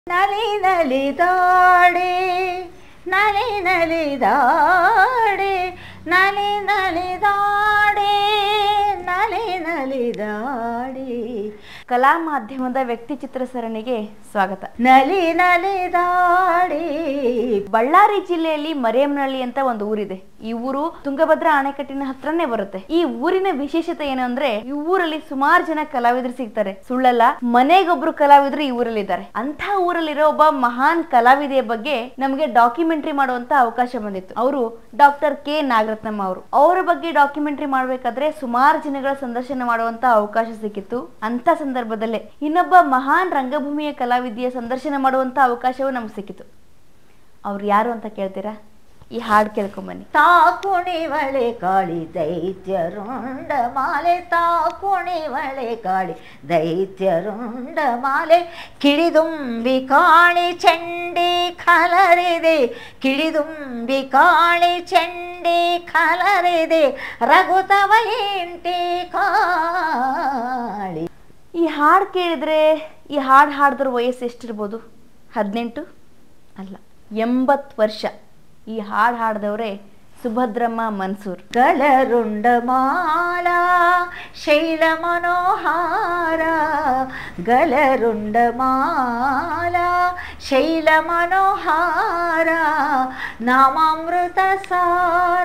ನಲಿ ನಲಿದಾಡೆ ನಲಿ ನಲಿದಾಡೆ ನಲಿ ನಲಿದಾಡೆ ನಲಿ ನಲಿದಾಡೆ ಕಲಾ ಮಾಧ್ಯಮದ ವ್ಯಕ್ತಿ ಚಿತ್ರ ಸರಣಿಗೆ ಸ್ವಾಗತ ನಲಿ ನಲಿದಾಡೆ ಬಳ್ಳಾರಿ ಜಿಲ್ಲೆಯಲ್ಲಿ ಮರೇಮನಹಳ್ಳಿ ಅಂತ ಒಂದು ಊರಿದೆ ಈ ಊರು ತುಂಗಭದ್ರಾ ಅಣೆಕಟ್ಟಿನ ಹತ್ರನೇ ಬರುತ್ತೆ ಈ ಊರಿನ ವಿಶೇಷತೆ ಏನು ಅಂದ್ರೆ ಈ ಊರಲ್ಲಿ ಸುಮಾರು ಜನ ಕಲಾವಿದರು ಸಿಗ್ತಾರೆ ಸುಳ್ಳಲ್ಲ ಮನೆಗೊಬ್ರು ಕಲಾವಿದರು ಈ ಊರಲ್ಲಿ ಇದ್ದಾರೆ ಅಂತ ಊರಲ್ಲಿರೋ ಒಬ್ಬ ಮಹಾನ್ ಕಲಾವಿದೆಯ ಬಗ್ಗೆ ನಮಗೆ ಡಾಕ್ಯುಮೆಂಟ್ರಿ ಮಾಡುವಂತ ಅವಕಾಶ ಬಂದಿತ್ತು ಅವರು ಡಾಕ್ಟರ್ ಕೆ ನಾಗರತ್ನಮ್ಮ ಅವರು ಅವರ ಬಗ್ಗೆ ಡಾಕ್ಯುಮೆಂಟ್ರಿ ಮಾಡ್ಬೇಕಾದ್ರೆ ಸುಮಾರು ಜನಗಳ ಸಂದರ್ಶನ ಮಾಡುವಂತ ಅವಕಾಶ ಸಿಕ್ಕಿತ್ತು ಅಂತ ಸಂದರ್ಭದಲ್ಲೇ ಇನ್ನೊಬ್ಬ ಮಹಾನ್ ರಂಗಭೂಮಿಯ ಕಲಾವಿದೆಯ ಸಂದರ್ಶನ ಮಾಡುವಂತ ಅವಕಾಶವೂ ನಮ್ಗೆ ಸಿಕ್ಕಿತು ಅವ್ರು ಯಾರು ಅಂತ ಕೇಳ್ತೀರಾ ಈ ಹಾಡು ಕೇಳ್ಕೊಂಬನ್ನಿ ತಾಕುಣಿವಳೆ ಕಾಳಿ ದೈತ್ಯರುಂಡ ಮಾಲೆ ತಾಕುಣಿವಳೆ ಕಾಳಿ ದೈತ್ಯರುಂಡ ಮಾಲೆ ಕಿಳಿದುಂಬಿ ಕಾಳಿ ಚಂಡಿ ಕಲರಿದೆ ಕಿಳಿದುಂಬಿ ಕಾಳಿ ಚಂಡಿ ಕಲರಿದೆ ರಘುತವ ಇಂಟಿ ಕಾಳಿ ಈ ಹಾಡು ಕೇಳಿದ್ರೆ ಈ ಹಾಡು ಹಾಡಿದ್ರ ವಯಸ್ಸು ಎಷ್ಟಿರ್ಬೋದು ಹದಿನೆಂಟು ಅಲ್ಲ ಎಂಬತ್ತು ವರ್ಷ ಈ ಹಾಡು ಹಾಡಿದವರೇ ಸುಭದ್ರಮ್ಮ ಮನ್ಸೂರ್ ಗಲರುಂಡ ಮಾಲ ಶೈಲ ಮನೋಹಾರ ಗಲರುಂಡ ಮಾಲ ಶೈಲ ಮನೋಹಾರ ನಾಮಾಮೃತ ಸಾರ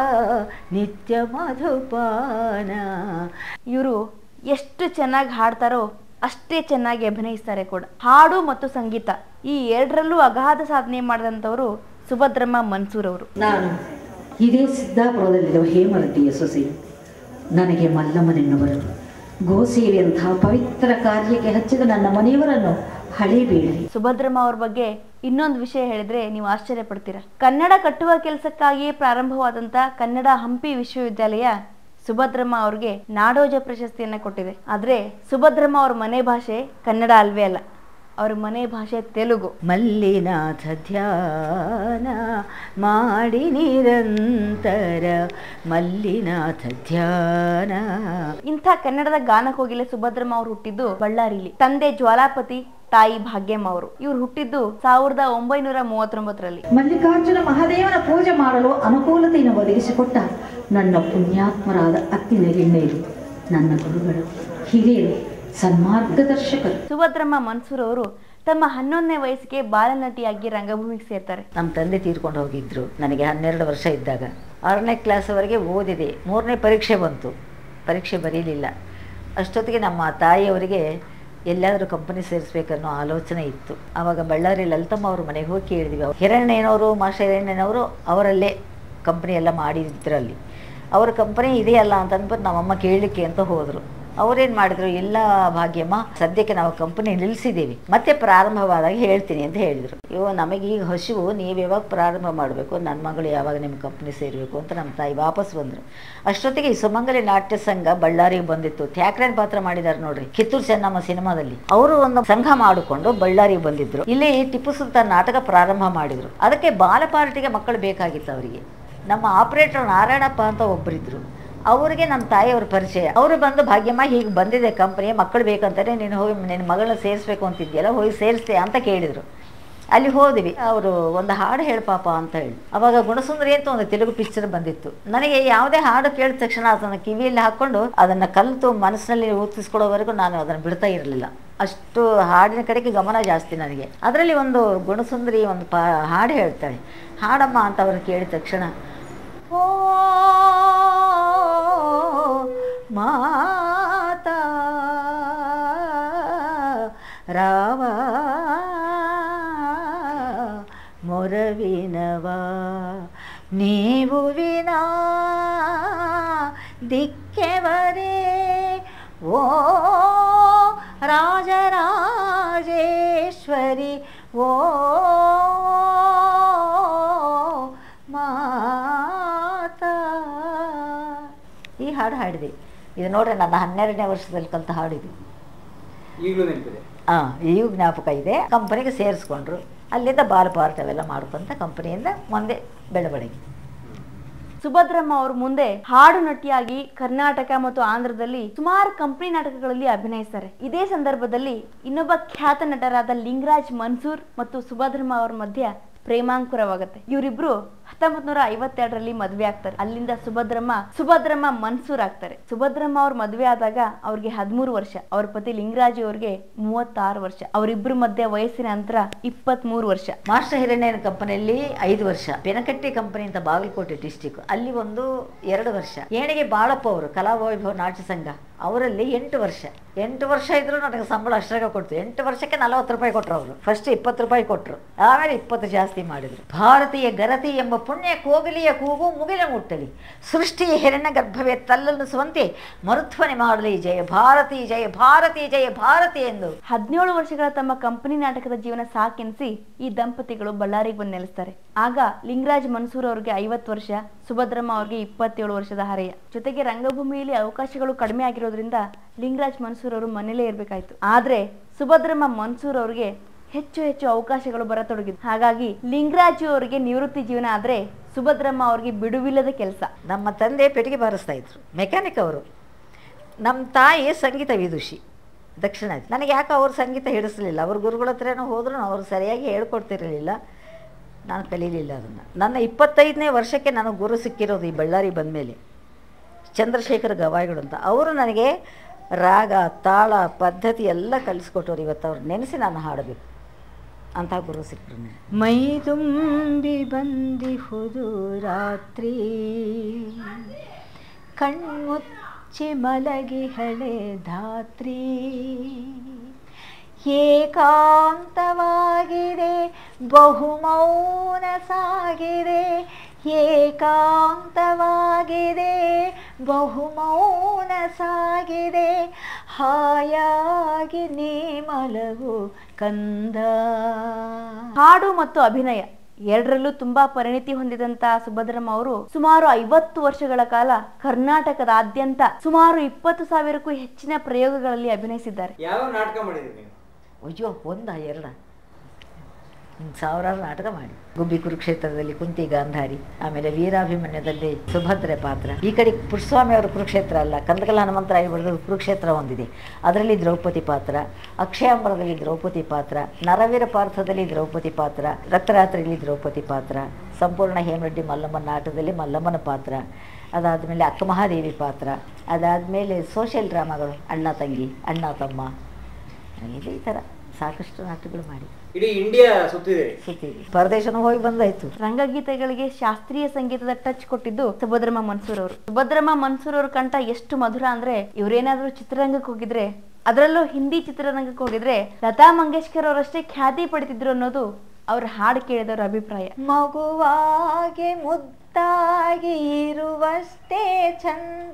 ನಿತ್ಯ ಮಧುಪಾನ ಇವರು ಎಷ್ಟು ಚೆನ್ನಾಗಿ ಹಾಡ್ತಾರೋ ಅಷ್ಟೇ ಚೆನ್ನಾಗಿ ಅಭಿನಯಿಸ್ತಾರೆ ಕೂಡ ಹಾಡು ಮತ್ತು ಸಂಗೀತ ಈ ಎರಡರಲ್ಲೂ ಅಗಾಧ ಸಾಧನೆ ಮಾಡಿದಂಥವರು ಸುಭದ್ರಮ್ಮ ಮನ್ಸೂರ್ ಅವರು ನಾನು ಇದೇ ಸಿದ್ದಾಪುರದಲ್ಲಿರುವ ಹೇಮರತಿಯ ಸೊಸೆ ನನಗೆ ಮಲ್ಲಮ್ಮನೆನ್ನುವರು ಗೋಸೇವೆಯಂತಹ ಪವಿತ್ರ ಕಾರ್ಯಕ್ಕೆ ಹಚ್ಚಿದ ನನ್ನ ಮನೆಯವರನ್ನು ಹಳೆಯಬೇಡಿರಿ ಸುಭದ್ರಮ್ಮ ಅವ್ರ ಬಗ್ಗೆ ಇನ್ನೊಂದು ವಿಷಯ ಹೇಳಿದ್ರೆ ನೀವು ಆಶ್ಚರ್ಯ ಪಡ್ತೀರಾ ಕನ್ನಡ ಕಟ್ಟುವ ಕೆಲಸಕ್ಕಾಗಿಯೇ ಪ್ರಾರಂಭವಾದಂತ ಕನ್ನಡ ಹಂಪಿ ವಿಶ್ವವಿದ್ಯಾಲಯ ಸುಭದ್ರಮ್ಮ ಅವ್ರಿಗೆ ನಾಡೋಜ ಪ್ರಶಸ್ತಿಯನ್ನ ಕೊಟ್ಟಿದೆ ಆದ್ರೆ ಸುಭದ್ರಮ್ಮ ಅವ್ರ ಮನೆ ಭಾಷೆ ಕನ್ನಡ ಅಲ್ವೇ ಅಲ್ಲ ಅವ್ರ ಮನೆ ಭಾಷೆ ತೆಲುಗು ಮಲ್ಲಿನಾಥ ಧ್ಯಾನ ಮಾಡಿ ನಿರಂತರ ಮಲ್ಲಿನಾಥ ಧ್ಯಾನ ಇಂಥ ಕನ್ನಡದ ಗಾನಕೋಗಿಲೆ ಸುಭದ್ರಮ್ಮ ಅವ್ರು ಹುಟ್ಟಿದ್ದು ಬಳ್ಳಾರಿಲಿ ತಂದೆ ಜ್ವಾಲಾಪತಿ ತಾಯಿ ಭಾಗ್ಯಮ್ಮ ಅವರು ಇವ್ರು ಹುಟ್ಟಿದ್ದು ಸಾವಿರದ ಒಂಬೈನೂರ ಮೂವತ್ತೊಂಬತ್ತರಲ್ಲಿ ಮಲ್ಲಿಕಾರ್ಜುನ ಮಹಾದೇವನ ಪೂಜೆ ಮಾಡಲು ಅನುಕೂಲತೆಯನ್ನು ಒದಗಿಸಿಕೊಟ್ಟ ನನ್ನ ಪುಣ್ಯಾತ್ಮರಾದ ಅತ್ತಿನ ಗೆಣ್ಣೆಯರು ನನ್ನ ಗುರುಗಳು ಹಿರಿಯರು ಸನ್ಮಾರ್ಗದರ್ಶಕರು ಸುಭದ್ರಮ್ಮ ಮನ್ಸೂರ್ ಅವರು ತಮ್ಮ ಹನ್ನೊಂದನೇ ವಯಸ್ಸಿಗೆ ಬಾಲನಟಿಯಾಗಿ ರಂಗಭೂಮಿಗೆ ಸೇರ್ತಾರೆ ನಮ್ಮ ತಂದೆ ತೀರ್ಕೊಂಡು ಹೋಗಿದ್ರು ನನಗೆ ಹನ್ನೆರಡು ವರ್ಷ ಇದ್ದಾಗ ಆರನೇ ಕ್ಲಾಸ್ವರೆಗೆ ಓದಿದೆ ಮೂರನೇ ಪರೀಕ್ಷೆ ಬಂತು ಪರೀಕ್ಷೆ ಬರೀಲಿಲ್ಲ ಅಷ್ಟೊತ್ತಿಗೆ ನಮ್ಮ ತಾಯಿಯವರಿಗೆ ಎಲ್ಲಾದರೂ ಕಂಪನಿ ಸೇರಿಸ್ಬೇಕನ್ನೋ ಆಲೋಚನೆ ಇತ್ತು ಆವಾಗ ಬಳ್ಳಾರಿ ಲಲಿತಮ್ಮ ಅವ್ರ ಮನೆಗೆ ಹೋಗಿ ಕೇಳಿದ್ವಿ ಹಿರಣ್ಣಯ್ಯನವರು ಮಾಸ್ಟರ್ ಹಿರಣ್ಣಯ್ಯನವರು ಅವರಲ್ಲೇ ಕಂಪ್ನಿ ಎಲ್ಲ ಮಾಡಿದ್ರಲ್ಲಿ ಅವ್ರ ಕಂಪನಿ ಇದೆಯಲ್ಲ ಅಂತ ಅಂದ್ಬಿಟ್ಟು ನಮ್ಮಮ್ಮ ಕೇಳಲಿಕ್ಕೆ ಅಂತ ಹೋದರು ಅವ್ರೇನು ಮಾಡಿದ್ರು ಇಲ್ಲ ಭಾಗ್ಯಮ್ಮ ಸದ್ಯಕ್ಕೆ ನಾವು ಕಂಪನಿ ನಿಲ್ಲಿಸಿದ್ದೀವಿ ಮತ್ತೆ ಪ್ರಾರಂಭವಾದಾಗ ಹೇಳ್ತೀನಿ ಅಂತ ಹೇಳಿದರು ಇವು ನಮಗೆ ಈಗ ಹಸಿವು ನೀವು ಯಾವಾಗ ಪ್ರಾರಂಭ ಮಾಡಬೇಕು ನನ್ನ ಮಗಳು ಯಾವಾಗ ನಿಮ್ಮ ಕಂಪ್ನಿ ಸೇರಬೇಕು ಅಂತ ನಮ್ಮ ತಾಯಿ ವಾಪಸ್ ಬಂದರು ಅಷ್ಟೊತ್ತಿಗೆ ಈ ಸುಮಂಗಲಿ ನಾಟ್ಯ ಸಂಘ ಬಳ್ಳಾರಿಗೆ ಬಂದಿತ್ತು ಥ್ಯಾಕ್ರೇನ್ ಪಾತ್ರ ಮಾಡಿದ್ದಾರೆ ನೋಡ್ರಿ ಕಿತ್ತೂರು ಚೆನ್ನಮ್ಮ ಸಿನಿಮಾದಲ್ಲಿ ಅವರು ಒಂದು ಸಂಘ ಮಾಡಿಕೊಂಡು ಬಳ್ಳಾರಿಗೆ ಬಂದಿದ್ರು ಇಲ್ಲಿ ಟಿಪ್ಪು ಸುಲ್ತಾನ್ ನಾಟಕ ಪ್ರಾರಂಭ ಮಾಡಿದರು ಅದಕ್ಕೆ ಬಾಲಪಾರ್ಟಿಗೆ ಮಕ್ಕಳು ಬೇಕಾಗಿತ್ತು ಅವರಿಗೆ ನಮ್ಮ ಆಪರೇಟರ್ ನಾರಾಯಣಪ್ಪ ಅಂತ ಒಬ್ಬರಿದ್ರು ಅವರಿಗೆ ನಮ್ಮ ತಾಯಿಯವ್ರ ಪರಿಚಯ ಅವರು ಬಂದು ಭಾಗ್ಯಮ್ಮ ಹೀಗೆ ಬಂದಿದೆ ಕಂಪ್ನಿ ಮಕ್ಕಳು ಬೇಕಂತಾರೆ ನೀನು ಹೋಗಿ ನಿನ್ನ ಮಗಳನ್ನ ಸೇರಿಸ್ಬೇಕು ಅಂತಿದ್ಯಲ್ಲ ಹೋಗಿ ಸೇರಿಸ್ತೆ ಅಂತ ಕೇಳಿದರು ಅಲ್ಲಿ ಹೋದ್ವಿ ಅವರು ಒಂದು ಹಾಡು ಹೇಳು ಪಾಪ ಅಂತ ಹೇಳಿ ಅವಾಗ ಗುಣಸುಂದರಿ ಅಂತ ಒಂದು ತೆಲುಗು ಪಿಕ್ಚರ್ ಬಂದಿತ್ತು ನನಗೆ ಯಾವುದೇ ಹಾಡು ಕೇಳಿದ ತಕ್ಷಣ ಅದನ್ನು ಕಿವಿಯಲ್ಲಿ ಹಾಕ್ಕೊಂಡು ಅದನ್ನು ಕಲಿತು ಮನಸ್ಸಿನಲ್ಲಿ ಊತಿಸ್ಕೊಳ್ಳೋವರೆಗೂ ನಾನು ಅದನ್ನು ಬಿಡ್ತಾ ಇರಲಿಲ್ಲ ಅಷ್ಟು ಹಾಡಿನ ಕಡೆಗೆ ಗಮನ ಜಾಸ್ತಿ ನನಗೆ ಅದರಲ್ಲಿ ಒಂದು ಗುಣಸುಂದರಿ ಒಂದು ಪಾ ಹಾಡು ಹೇಳ್ತಾಳೆ ಹಾಡಮ್ಮ ಅಂತ ಅವ್ರು ಕೇಳಿದ ತಕ್ಷಣ ಓ ಮಾತಾ ರಾವ ಮೊರವಿನವ ನೀವು ವಿನಾ ದಿಕ್ಕೆವರೇ ಓ ರಾಜರಾಜೇಶ್ವರಿ ಓ ಮಾತಾ ಈ ಹಾಡು ಹಾಡಿದೆ ಇದು ನೋಡ್ರಿ ನನ್ನ ಹನ್ನೆರಡನೇ ವರ್ಷದಲ್ಲಿ ಕಲಿತ ಹಾಡಿದೆ ಈಗಲೂ ನೆನಪಿದೆ ಹಾಂ ಈಗೂ ಜ್ಞಾಪಕ ಇದೆ ಕಂಪನಿಗೆ ಸೇರಿಸ್ಕೊಂಡ್ರು ಅಲ್ಲಿಂದ ಬಾಲ್ ಪಾರ್ಟ್ ಅವೆಲ್ಲ ಮಾಡ್ಕೊಂತ ಕಂಪನಿಯಿಂದ ಮುಂದೆ ಬೆಳವಣಿಗೆ ಸುಭದ್ರಮ್ಮ ಅವರು ಮುಂದೆ ಹಾಡು ನಟಿಯಾಗಿ ಕರ್ನಾಟಕ ಮತ್ತು ಆಂಧ್ರದಲ್ಲಿ ಸುಮಾರು ಕಂಪನಿ ನಾಟಕಗಳಲ್ಲಿ ಅಭಿನಯಿಸ್ತಾರೆ ಇದೇ ಸಂದರ್ಭದಲ್ಲಿ ಇನ್ನೊಬ್ಬ ಖ್ಯಾತ ನಟರಾದ ಲಿಂಗರಾಜ್ ಮನ್ಸೂರ್ ಮತ್ತು ಸುಭದ್ರಮ್ಮ ಅವರ ಮಧ್ಯ ಪ್ರೇಮಾಂಕುರವಾಗುತ್ತೆ ಇವರಿಬ್ರು ಹತ್ತೊಂಬತ್ ನೂರ ಐವತ್ತೆರಡರಲ್ಲಿ ಮದ್ವೆ ಆಗ್ತಾರೆ ಅಲ್ಲಿಂದ ಸುಭದ್ರಮ್ಮ ಸುಭದ್ರಮ್ಮ ಮನ್ಸೂರ್ ಆಗ್ತಾರೆ ಸುಭದ್ರಮ್ಮ ಅವ್ರ ಮದ್ವೆ ಆದಾಗ ಅವ್ರಿಗೆ ಹದಿಮೂರು ವರ್ಷ ಅವ್ರ ಪತಿ ಲಿಂಗರಾಜು ಅವ್ರಿಗೆ ಮೂವತ್ತಾರು ವರ್ಷ ಅವರಿಬ್ರು ಮಧ್ಯೆ ವಯಸ್ಸಿನ ಅಂತರ ಇಪ್ಪತ್ತ್ ಮೂರು ವರ್ಷ ಮಾಸ್ಟರ್ ಹಿರಣ್ಯನ ಕಂಪನಿಯಲ್ಲಿ ಐದು ವರ್ಷ ಬೆನಕಟ್ಟಿ ಕಂಪನಿ ಅಂತ ಬಾಗಲಕೋಟೆ ಡಿಸ್ಟಿಕ್ ಅಲ್ಲಿ ಒಂದು ಎರಡು ವರ್ಷ ಏಣಿಗೆ ಬಾಳಪ್ಪ ಅವರು ಕಲಾವೈಭವ ನಾಟ್ಯ ಸಂಘ ಅವರಲ್ಲಿ ಎಂಟು ವರ್ಷ ಎಂಟು ವರ್ಷ ಇದ್ರು ನನಗೆ ಸಂಬಳ ಅಷ್ಟಾಗ ಕೊಡ್ತು ಎಂಟು ವರ್ಷಕ್ಕೆ ನಲವತ್ತು ರೂಪಾಯಿ ಕೊಟ್ಟರು ಅವರು ಫಸ್ಟ್ ಇಪ್ಪತ್ತು ರೂಪಾಯಿ ಕೊಟ್ಟರು ಆಮೇಲೆ ಇಪ್ಪತ್ತು ಜಾಸ್ತಿ ಮಾಡಿದ್ರು ಭಾರತೀಯ ಗರತಿ ಎಂಬ ಪುಣ್ಯ ಕೋಗಿಲಿಯ ಕೂಗು ಮುಗಿಲ ಮುಟ್ಟಲಿ ಸೃಷ್ಟಿಯ ಹೆರಣ್ಯ ಗರ್ಭವೇ ತಲ್ಲಲ್ಲಿಸುವಂತೆ ಮರುಧ್ವನಿ ಮಾಡಲಿ ಜಯ ಭಾರತಿ ಜಯ ಭಾರತಿ ಜಯ ಭಾರತಿ ಎಂದು ಹದಿನೇಳು ವರ್ಷಗಳ ತಮ್ಮ ಕಂಪನಿ ನಾಟಕದ ಜೀವನ ಸಾಕೆನಿಸಿ ಈ ದಂಪತಿಗಳು ಬಳ್ಳಾರಿಗೆ ಬಂದು ನೆಲೆಸ್ತಾರೆ ಆಗ ಲಿಂಗರಾಜ್ ಮನ್ಸೂರ್ ಅವ್ರಿಗೆ ಐವತ್ತು ವರ್ಷ ಸುಭದ್ರಮ್ಮ ಅವ್ರಿಗೆ ಇಪ್ಪತ್ತೇಳು ವರ್ಷದ ಹರೆಯ ಜೊತೆಗೆ ರಂಗಭೂಮಿಯಲ್ಲಿ ಅವಕಾಶಗಳು ಕಡಿಮೆ ಆಗಿರೋದ್ರಿಂದ ಲಿಂಗರಾಜ್ ಮನ್ಸೂರ್ ಅವರು ಮನೇಲೇ ಇರಬೇಕಾಯ್ತು ಆದ್ರೆ ಸುಭದ್ರಮ್ಮ ಮನ್ಸೂರ್ ಅವ್ರಿಗೆ ಹೆಚ್ಚು ಹೆಚ್ಚು ಅವಕಾಶಗಳು ಬರತೊಡಗಿದ್ದು ಹಾಗಾಗಿ ಲಿಂಗರಾಜು ಅವರಿಗೆ ನಿವೃತ್ತಿ ಜೀವನ ಆದ್ರೆ ಸುಭದ್ರಮ್ಮ ಅವ್ರಿಗೆ ಬಿಡುವಿಲ್ಲದ ಕೆಲಸ ನಮ್ಮ ತಂದೆ ಪೆಟ್ಟಿಗೆ ಬಾರಿಸ್ತಾ ಇದ್ರು ಮೆಕ್ಯಾನಿಕ್ ಅವರು ನಮ್ಮ ತಾಯಿ ಸಂಗೀತ ವಿದುಷಿ ದಕ್ಷಿಣ ನನಗೆ ಯಾಕೆ ಅವ್ರು ಸಂಗೀತ ಹಿಡಿಸ್ಲಿಲ್ಲ ಅವ್ರ ಗುರುಗಳ ಹತ್ರನೂ ಹೋದ್ರು ಅವರು ಸರಿಯಾಗಿ ಹೇಳ್ಕೊಡ್ತಿರಲಿಲ್ಲ ನಾನು ಕಲೀಲಿಲ್ಲ ಅದನ್ನು ನನ್ನ ಇಪ್ಪತ್ತೈದನೇ ವರ್ಷಕ್ಕೆ ನನಗೆ ಗುರು ಸಿಕ್ಕಿರೋದು ಈ ಬಳ್ಳಾರಿ ಬಂದಮೇಲೆ ಚಂದ್ರಶೇಖರ್ ಗವಾಯಿಗಳು ಅಂತ ಅವರು ನನಗೆ ರಾಗ ತಾಳ ಪದ್ಧತಿ ಎಲ್ಲ ಕಲಿಸ್ಕೊಟ್ಟವ್ರು ಇವತ್ತು ಅವ್ರು ನೆನೆಸಿ ನಾನು ಹಾಡಬೇಕು ಅಂತ ಗುರು ಸಿಕ್ಕರು ನನಗೆ. ಮೈ ತುಂಬಿ ಬಂದಿಹುದು ರಾತ್ರಿ ಕಣ್ಮುಚ್ಚಿ ಮಲಗಿಹಳೆ ಧಾತ್ರಿ ಏಕಾಂತವಾಗಿದೆ ಬಹುಮೌನ ಸಾಗಿದೆ ಏಕಾಂತವಾಗಿದೆ ಬಹುಮೌನ ಸಾಗಿದೆ ಹಾಯಾಗಿ ನೀ ಮಲಗು ಕಂದ ಹಾಡು ಮತ್ತು ಅಭಿನಯ ಎರಡರಲ್ಲೂ ತುಂಬಾ ಪರಿಣಿತಿ ಹೊಂದಿದಂತಹ ಸುಭದ್ರಮ್ಮ ಅವರು ಸುಮಾರು ಐವತ್ತು ವರ್ಷಗಳ ಕಾಲ ಕರ್ನಾಟಕದಾದ್ಯಂತ ಸುಮಾರು ಇಪ್ಪತ್ತು ಸಾವಿರಕ್ಕೂ ಹೆಚ್ಚಿನ ಪ್ರಯೋಗಗಳಲ್ಲಿ ಅಭಿನಯಿಸಿದ್ದಾರೆ ಯಾವ ನಾಟಕ ಮಾಡಿದ್ರಿ ನೀವು ಅಯ್ಯೋ ಒಂದ ಎರಡ ಹಿಂಗೆ ಸಾವಿರಾರು ನಾಟಕ ಮಾಡಿ ಗುಬ್ಬಿ ಕುರುಕ್ಷೇತ್ರದಲ್ಲಿ ಕುಂತಿ ಗಾಂಧಾರಿ ಆಮೇಲೆ ವೀರಾಭಿಮನ್ಯದಲ್ಲಿ ಸುಭದ್ರೆ ಪಾತ್ರ ಈ ಕಡೆ ಪುರುಸ್ವಾಮಿ ಅವರ ಕುರುಕ್ಷೇತ್ರ ಅಲ್ಲ ಕಂದಕಲ ಹನುಮಂತರಾಯ ಬರೆದ ಕುರುಕ್ಷೇತ್ರ ಒಂದಿದೆ ಅದರಲ್ಲಿ ದ್ರೌಪದಿ ಪಾತ್ರ ಅಕ್ಷಯಾಂಬರದಲ್ಲಿ ದ್ರೌಪದಿ ಪಾತ್ರ ನರವೀರ ಪಾರ್ಥದಲ್ಲಿ ದ್ರೌಪದಿ ಪಾತ್ರ ರಕ್ತರಾತ್ರಿಯಲ್ಲಿ ದ್ರೌಪದಿ ಪಾತ್ರ ಸಂಪೂರ್ಣ ಹೇಮರೆಡ್ಡಿ ಮಲ್ಲಮ್ಮನ ನಾಟಕದಲ್ಲಿ ಮಲ್ಲಮ್ಮನ ಪಾತ್ರ ಅದಾದಮೇಲೆ ಅಕ್ಕಮಹಾದೇವಿ ಪಾತ್ರ ಅದಾದಮೇಲೆ ಸೋಷಿಯಲ್ ಡ್ರಾಮಾಗಳು ಅಣ್ಣ ತಂಗಿ ಅಣ್ಣ ತಮ್ಮ ಇದೆ ಈ ಥರ ಸಾಕಷ್ಟು ನಾಟಕಗಳು ಮಾಡಿ ಇಡೀ ಇಂಡಿಯಾ ಸುತ್ತಿದಿರಿ ಸುತ್ತೀವಿ ಪರದೇಶನೂ ಹೋಗಿ ಬಂದಾಯ್ತು ರಂಗಗೀತೆಗಳಿಗೆ ಶಾಸ್ತ್ರೀಯ ಸಂಗೀತದ ಟಚ್ ಕೊಟ್ಟಿದ್ದು ಸುಭದ್ರಮ್ಮ ಮನ್ಸೂರ್ ಅವರು ಸುಭದ್ರಮ್ಮ ಮನ್ಸೂರ್ ಅವ್ರ ಕಂಠ ಎಷ್ಟು ಮಧುರ ಅಂದ್ರೆ ಇವ್ರೇನಾದ್ರೂ ಚಿತ್ರರಂಗಕ್ಕೆ ಹೋಗಿದ್ರೆ ಅದರಲ್ಲೂ ಹಿಂದಿ ಚಿತ್ರರಂಗಕ್ಕೆ ಹೋಗಿದ್ರೆ ಲತಾ ಮಂಗೇಶ್ಕರ್ ಅವರಷ್ಟೇ ಖ್ಯಾತಿ ಪಡಿತಿದ್ರು ಅನ್ನೋದು ಅವ್ರ ಹಾಡು ಕೇಳಿದವರ ಅಭಿಪ್ರಾಯ ಮಗುವಾಗಿ ಮುದ್ದಾಗಿ ಇರುವಷ್ಟೇ ಚಂದ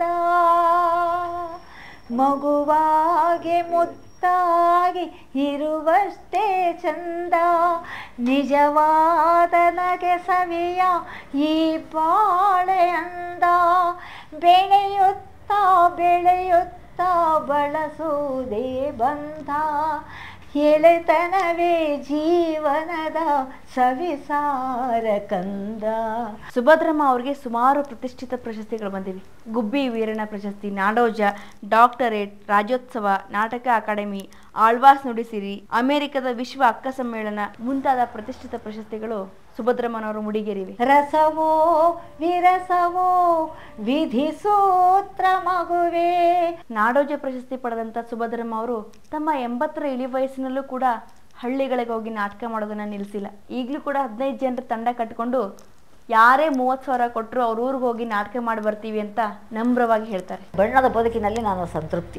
ಮಗುವಾಗಿ ಮುದ್ದಾಗಿ ಇರುವಷ್ಟೇ ಚಂದ ನಿಜವಾದ ನಗೆ ಸವಿಯ ಈ ಬಾಳೆ ಅಂದ ಬೆಳೆಯುತ್ತಾ ಬೆಳೆಯುತ್ತಾ ಬಳಸುವುದೇ ಬಂಧ ಎಳೆತನವೇ ಜೀವನದ ಸವಿಸಾರ ಕಂದ ಸುಭದ್ರಮ್ಮ ಅವ್ರಿಗೆ ಸುಮಾರು ಪ್ರತಿಷ್ಠಿತ ಪ್ರಶಸ್ತಿಗಳು ಬಂದಿವೆ ಗುಬ್ಬಿ ವೀರಣ್ಣ ಪ್ರಶಸ್ತಿ ನಾಡೋಜ ಡಾಕ್ಟರೇಟ್ ರಾಜ್ಯೋತ್ಸವ ನಾಟಕ ಅಕಾಡೆಮಿ ಆಳ್ವಾಸ್ ನುಡಿಸಿರಿ ಅಮೆರಿಕದ ವಿಶ್ವ ಅಕ್ಕ ಸಮ್ಮೇಳನ ಮುಂತಾದ ಪ್ರತಿಷ್ಠಿತ ಪ್ರಶಸ್ತಿಗಳು ಸುಭದ್ರಮ್ಮನವರು ಮುಡಿಗೇರಿವೆ ರಸವೋ ವಿರಸವೋ ವಿಧಿಸೂತ್ರ ಮಗುವೇ ನಾಡೋಜ ಪ್ರಶಸ್ತಿ ಪಡೆದಂತ ಸುಭದ್ರಮ್ಮ ಅವರು ತಮ್ಮ ಎಂಬತ್ತರ ಇಳಿ ವಯಸ್ಸಿನಲ್ಲೂ ಕೂಡ ಹಳ್ಳಿಗಳಿಗೆ ಹೋಗಿ ನಾಟಕ ಮಾಡೋದನ್ನ ನಿಲ್ಲಿಸಿಲ್ಲ ಈಗಲೂ ಕೂಡ ಹದಿನೈದು ಜನರ ತಂಡ ಕಟ್ಕೊಂಡು ಯಾರೇ ಮೂವತ್ತು ಸಾವಿರ ಕೊಟ್ಟರು ಅವ್ರ ಊರಿಗೆ ಹೋಗಿ ನಾಟಕ ಮಾಡಿ ಬರ್ತೀವಿ ಅಂತ ನಮ್ರವಾಗಿ ಹೇಳ್ತಾರೆ ಬಣ್ಣದ ಬದುಕಿನಲ್ಲಿ ನಾನು ಸಂತೃಪ್ತಿ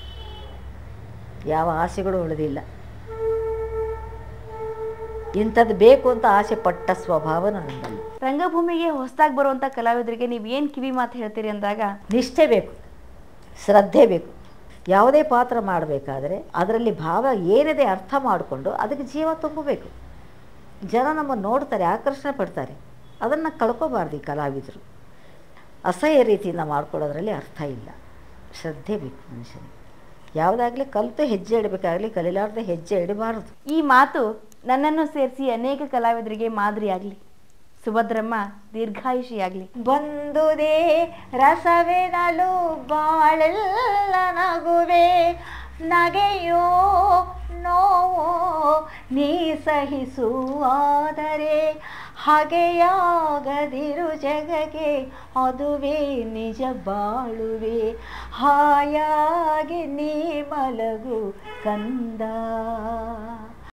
ಯಾವ ಆಸೆಗಳು ಉಳಿದಿಲ್ಲ ಇಂಥದ್ದು ಬೇಕು ಅಂತ ಆಸೆ ಪಟ್ಟ ಸ್ವಭಾವ ನನ್ನಲ್ಲಿ ರಂಗಭೂಮಿಗೆ ಹೊಸದಾಗಿ ಬರುವಂತ ಕಲಾವಿದರಿಗೆ ನೀವು ಏನ್ ಕಿವಿ ಮಾತು ಹೇಳ್ತೀರಿ ಅಂದಾಗ ನಿಷ್ಠೆ ಬೇಕು ಶ್ರದ್ಧೆ ಬೇಕು ಯಾವುದೇ ಪಾತ್ರ ಮಾಡಬೇಕಾದ್ರೆ ಅದರಲ್ಲಿ ಭಾವ ಏನಿದೆ ಅರ್ಥ ಮಾಡಿಕೊಂಡು ಅದಕ್ಕೆ ಜೀವ ತುಂಬಬೇಕು ಜನ ನಮ್ಮನ್ನು ನೋಡ್ತಾರೆ ಆಕರ್ಷಣೆ ಪಡ್ತಾರೆ ಅದನ್ನು ಕಳ್ಕೊಬಾರ್ದು ಈ ಕಲಾವಿದರು ಅಸಹ್ಯ ರೀತಿಯಿಂದ ಮಾಡ್ಕೊಳ್ಳೋದ್ರಲ್ಲಿ ಅರ್ಥ ಇಲ್ಲ ಶ್ರದ್ಧೆ ಬೇಕು ಮನುಷ್ಯನಿಗೆ ಯಾವುದಾಗಲಿ ಕಲಿತು ಹೆಜ್ಜೆ ಇಡಬೇಕಾಗಲಿ ಕಲಿಲಾರ್ದೆ ಹೆಜ್ಜೆ ಇಡಬಾರ್ದು ಈ ಮಾತು ನನ್ನನ್ನು ಸೇರಿಸಿ ಅನೇಕ ಕಲಾವಿದರಿಗೆ ಮಾದರಿಯಾಗಲಿ ಸುಭದ್ರಮ್ಮ ದೀರ್ಘಾಯುಷಿಯಾಗ್ಲಿ ಬಂದುದೇ ರಸವೆನಲು ಬಾಳೆಲ್ಲ ನಗುವೆ ನಗೆಯೋ ನೋವೋ ನೀ ಸಹಿಸುವಾದರೆ ಹಾಗೆಯಾಗದಿರು ಜಗಗೆ ಅದುವೇ ನಿಜ ಬಾಳುವೆ ಹಾಯಾಗಿ ನೀ ಮಲಗು ಕಂದ